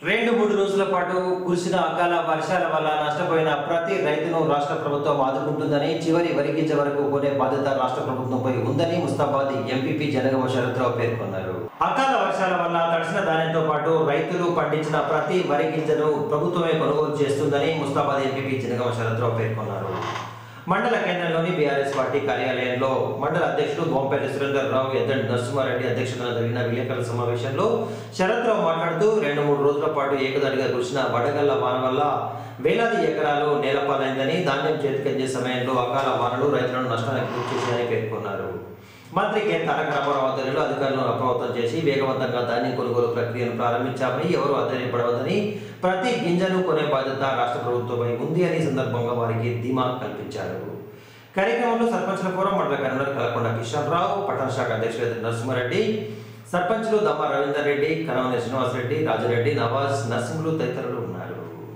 రెండు మూడు రోజుల పాటు కురిసిన అకాల వర్షాల వల్ల నష్టపోయిన ప్రతి రైతును రాష్ట్ర ప్రభుత్వం ఆదుకుంటుందని చివరి వరిగించే వరకు కొనే బాధ్యత రాష్ట్ర ప్రభుత్వంపై ఉందని ముస్తాబాద్ ఎంపీపీ జనగమ శరత్రావు పేర్కొన్నారు అకాల వర్షాల వల్ల తడిసిన ధాన్యంతో పాటు రైతులు పండించిన ప్రతి వరి గింజను ప్రభుత్వమే కొనుగోలు చేస్తుందని ముస్తాబాద్ ఎంపీపీ జనగమ శరత్రావు పేర్కొన్నారు మండల కేంద్రంలోని బీఆర్ఎస్ పార్టీ కార్యాలయంలో మండల అధ్యక్షుడు బొంపల్లి సురేందర్ రావు ఎద్దండి నరసింహారెడ్డి అధ్యక్షతన జరిగిన విలేకరుల సమావేశంలో శరత్రావు మాట్లాడుతూ రెండు మూడు రోజుల పాటు ఏకదాటిగా కురిసిన వడగళ్ల వాన వల్ల వేలాది ఎకరాలు నేలపాలైందని ధాన్యం చేతికందే సమయంలో అకాల వానలు రైతులను నష్టానికి గురి చేశాయని పేర్కొన్నారు మంత్రి కె తారక రామారావు ఆధ్వర్యంలో అధికారులను అప్రమత్తం చేసి వేగవంతంగా ధాన్యం కొనుగోలు ప్రక్రియను ప్రారంభించామని ఎవరు ఆశ్చర్యపడవద్దని ప్రతి గింజను కొనే బాధ్యత రాష్ట్ర ప్రభుత్వంపై ఉంది అని ఈ సందర్భంగా వారికి ధీమా కల్పించారు కార్యక్రమంలో సర్పంచ్ల ఫోరం మండల కన్వీనర్ కలకొండ కిషన్ రావు పట్టణ శాఖ అధ్యక్షుడు నరసింహారెడ్డి సర్పంచ్లు దమ్మ రవీందర్ రెడ్డి కనవని శ్రీనివాసరెడ్డి రాజారెడ్డి నవాజ్ నర్సింహులు తదితరులు ఉన్నారు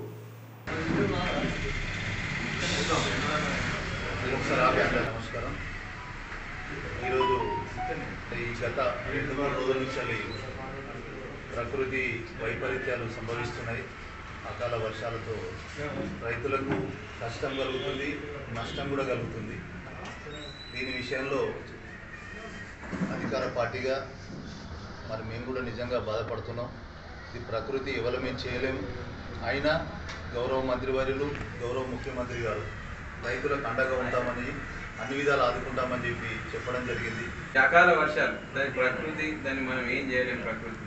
ఒకసారి ఆపి అందరికీ నమస్కారం ఈరోజు ఈ గత రెండు మూడు రోజుల నుంచి ప్రకృతి వైపరీత్యాలు సంభవిస్తున్నాయి అకాల వర్షాలతో రైతులకు కష్టం కలుగుతుంది నష్టం కూడా కలుగుతుంది దీని విషయంలో అధికార పార్టీగా మరి మేము కూడా నిజంగా బాధపడుతున్నాం ఇది ప్రకృతి ఎవరు మేము చేయలేము అయినా గౌరవ మంత్రివర్యులు గౌరవ ముఖ్యమంత్రి గారు రైతులకు అండగా ఉంటామని అన్ని విధాలు ఆదుకుంటామని చెప్పి చెప్పడం జరిగింది రకాల వర్షాలు దాని ప్రకృతి దాన్ని మనం ఏం చేయలేం ప్రకృతి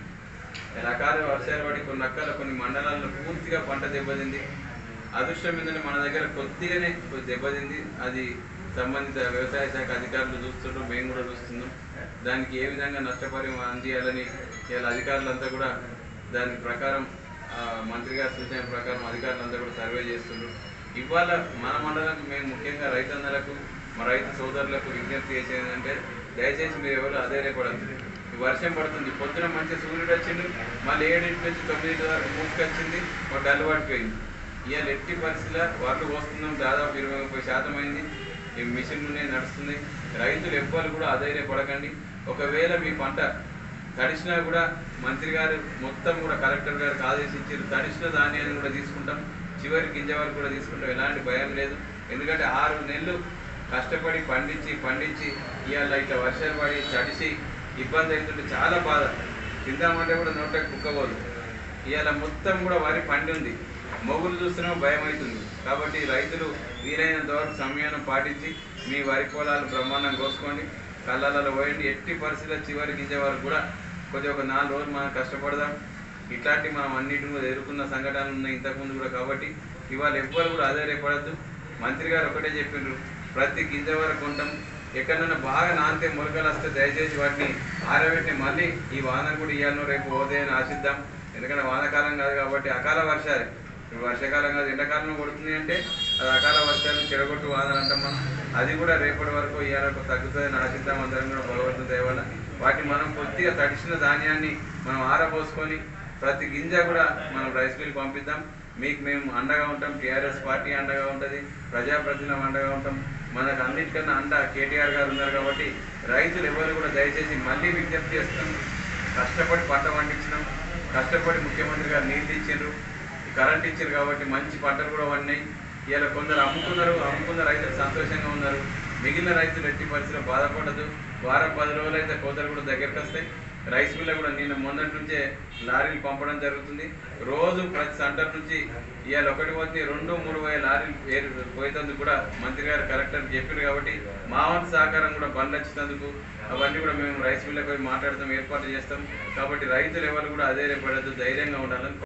రకాల వర్షాలు పడి కొన్ని రకాల కొన్ని మండలాల్లో పూర్తిగా పంట దెబ్బతింది అదృష్టం ఏంటంటే మన దగ్గర కొద్దిగానే కొద్ది దెబ్బతింది అది సంబంధిత వ్యవసాయ శాఖ అధికారులు చూస్తుండ్రు మేము కూడా చూస్తున్నాం దానికి ఏ విధంగా నష్టపరిహారం అందియాలని ఇలా అధికారులంతా కూడా దాని ప్రకారం ఆ, మంత్రి గారి సూచన ప్రకారం అధికారులంతా కూడా సర్వే చేస్తుండ్రు ఇవాళ మన మండలానికి మేము ముఖ్యంగా రైతన్నలకు మా రైతు సోదరులకు విజ్ఞప్తి చేసేది అంటే దయచేసి మీరు ఎవరు అధైర్యపడద్దు ఈ వర్షం పడుతుంది పొద్దున మంచి సూర్యుడు వచ్చిండు మళ్ళీ ఏడింటి నుంచి తొమ్మిది వరకు మూసుకొచ్చింది ఒక డల్లు పడిపోయింది ఇవాళ ఎట్టి పరిస్థితిలో వడ్లు పోస్తున్నాం దాదాపు ఇరవై ముప్పై శాతం అయింది ఈ మిషన్లునే నడుస్తుంది రైతులు ఎవ్వరు కూడా అధైర్యపడకండి ఒకవేళ మీ పంట తడిసినా కూడా మంత్రి గారు మొత్తం కూడా కలెక్టర్ గారికి ఆదేశించారు తడిసిన ధాన్యాన్ని కూడా తీసుకుంటాం చివరి గింజ వరకు కూడా తీసుకుంటాం ఎలాంటి భయం లేదు ఎందుకంటే ఆరు నెలలు కష్టపడి పండించి పండించి ఇవాళ ఇట్లా వర్షాలు పడి తడిసి ఇబ్బంది అవుతుంటే చాలా బాధ తిందామంటే కూడా నోట్లోకి కుక్కబోదు ఇవాళ మొత్తం కూడా వరి పండి ఉంది మొగులు చూస్తున్నా భయం అవుతుంది కాబట్టి రైతులు వీలైనంత వరకు సమయాన్ని పాటించి మీ వరి పొలాలు బ్రహ్మాండం కోసుకోండి కళ్ళలలో పోయండి ఎట్టి పరిస్థితుల్లో చివరి గింజ వరకు కూడా కొద్దిగా ఒక నాలుగు రోజులు మనం కష్టపడదాం ఇట్లాంటి మనం అన్నిటిని కూడా ఎదుర్కొన్న సంఘటనలు ఉన్నాయి ఇంతకుముందు కూడా కాబట్టి ఇవాళ ఎవ్వరు కూడా ఆధారపడద్దు మంత్రి గారు ఒకటే చెప్పిండ్రు ప్రతి గింజ వరకు ఉంటాం ఎక్కడైనా బాగా నానితే మొలకలు వస్తే దయచేసి వాటిని ఆరబెట్టి మళ్ళీ ఈ వాన కూడా ఇవ్వాలను రేపు పోతే అని ఆశిద్దాం ఎందుకంటే వానాకాలం కాదు కాబట్టి అకాల వర్షాలు ఇప్పుడు వర్షాకాలం కాదు ఎండాకాలం కొడుతుంది అంటే అది అకాల వర్షాలు చెడగొట్టు వానలు అంటాం మనం అది కూడా రేపటి వరకు ఇయ్యాలకు తగ్గుతుందని ఆశిద్దాం అందరం కూడా భగవంతుని దయ వల్ల వాటిని మనం కొద్దిగా తడిసిన ధాన్యాన్ని మనం ఆరబోసుకొని ప్రతి గింజ కూడా మనం రైస్ మిల్ పంపిద్దాం మీకు మేము అండగా ఉంటాం టీఆర్ఎస్ పార్టీ అండగా ఉంటుంది ప్రజాప్రతినిధులం అండగా ఉంటాం మనకు అన్నిటికన్నా అండ కేటీఆర్ గారు ఉన్నారు కాబట్టి రైతులు ఎవరు కూడా దయచేసి మళ్ళీ విజ్ఞప్తి చేస్తున్నాం కష్టపడి పంట పండించినాం కష్టపడి ముఖ్యమంత్రి గారు నీళ్ళు ఇచ్చిండ్రు కరెంట్ ఇచ్చారు కాబట్టి మంచి పంటలు కూడా పడినాయి ఇలా కొందరు అమ్ముకున్నారు అమ్ముకున్న రైతులు సంతోషంగా ఉన్నారు మిగిలిన రైతులు ఎట్టి పరిస్థితిలో బాధపడదు వారం పది రోజులు అయితే కోతలు కూడా దగ్గరికి వస్తాయి రైస్ మిల్ల కూడా నిన్న మొన్నటి నుంచే లారీలు పంపడం జరుగుతుంది రోజు ప్రతి సెంటర్ నుంచి ఇవాళ ఒకటి పోతే రెండు మూడు వేల లారీలు ఏరు పోయేందుకు కూడా మంత్రి గారు కలెక్టర్ చెప్పారు కాబట్టి మా వంతు సహకారం కూడా బండ్లు వచ్చినందుకు అవన్నీ కూడా మేము రైస్ మిల్లకు పోయి మాట్లాడతాం ఏర్పాటు చేస్తాం కాబట్టి రైతులు ఎవరు కూడా అధైర్యపడద్దు ధైర్యంగా ఉండాలని